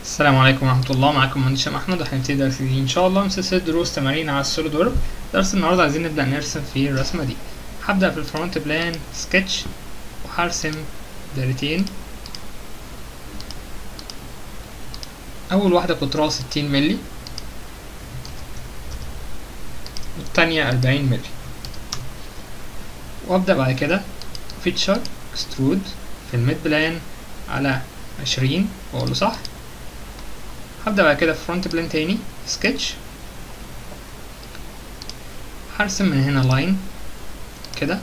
السلام عليكم ورحمة الله معاكم مهندس هشام أحمد وهنبتدي درس جديد إن شاء الله من سلسلة دروس تمارين على السوليد وورك درس النهاردة عايزين نبدأ نرسم في الرسمة دي هبدأ في الفرونت بلان سكتش وهرسم دايرتين أول واحدة قطرها ستين ملي والتانية أربعين ملي وأبدأ بعد كده فيتشر اكسترود في الميد بلان على عشرين وأقول له صح هبدأ بعد كده فرونت بلان تاني سكتش هرسم من هنا لاين كده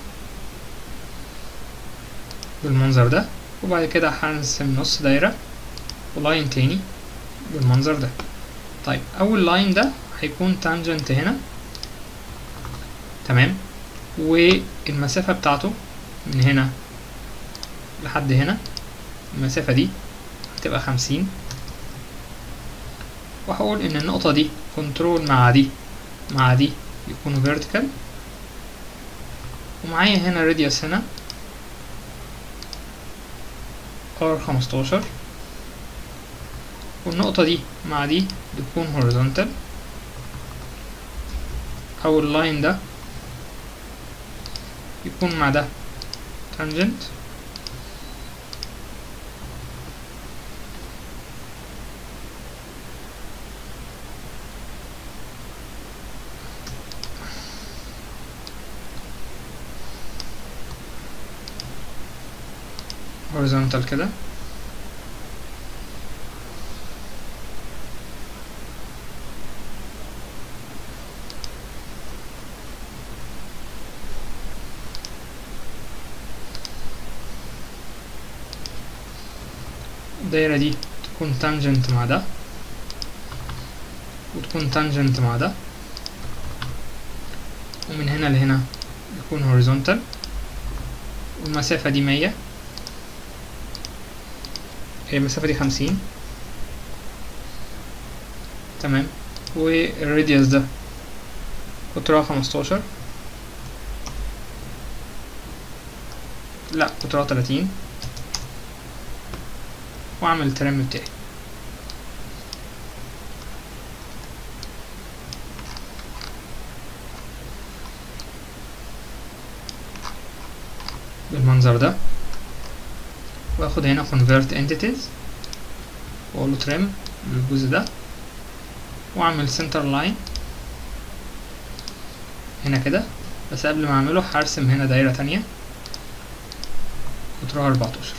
بالمنظر ده وبعد كده هرسم نص دايرة ولاين تاني بالمنظر ده طيب أول لاين ده هيكون تانجنت هنا تمام والمسافة بتاعته من هنا لحد هنا المسافة دي هتبقى خمسين وهقول ان النقطة دي كنترول مع دي مع دي يكونوا vertical ومعايا هنا راديوس هنا ار خمستاشر والنقطة دي مع دي تكون horizontal أو اللاين ده يكون مع ده tangent horizontal كده الدايرة دي تكون تانجنت مع ده وتكون تانجنت مع ده ومن هنا لهنا يكون horizontal والمسافة دي مية هي المسافة دي خمسين تمام والراديوس ده قطرها خمستاشر لا قطرها تلاتين واعمل الترم بتاعي بالمنظر ده واخد هنا convert entities واقول له trim للجزء ده واعمل center line هنا كده بس قبل ما اعمله هرسم هنا دايرة تانية قطرها اربعتاشر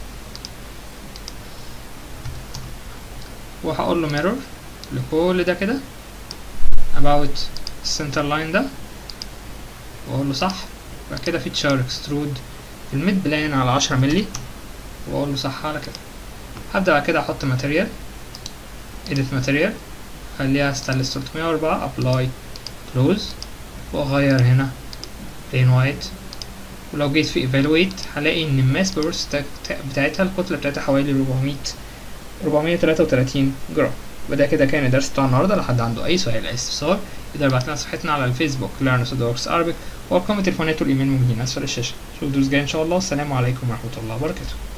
وهقول له mirror لكل ده كده about center line ده واقول له صح بعد كده feature extrude الميد بلان على عشرة ملي واقول له صح على كده هبدأ بعد كده احط ماتيريال edit ماتيريال خليها ستانلس 304 apply close واغير هنا plain white ولو جيت في evaluate هلاقي ان الماس بورس بتاعتها الكتلة بتاعتها حوالي 400 433 جرام وده كده كان الدرس بتاع النهارده لو حد عنده اي سؤال اي استفسار يقدر يبعت لنا صفحتنا على الفيسبوك learn Orthodox Arabic وارقام التليفونات والايميل موجودين اسفل الشاشه شوف دروس جايه ان شاء الله السلام عليكم ورحمه الله وبركاته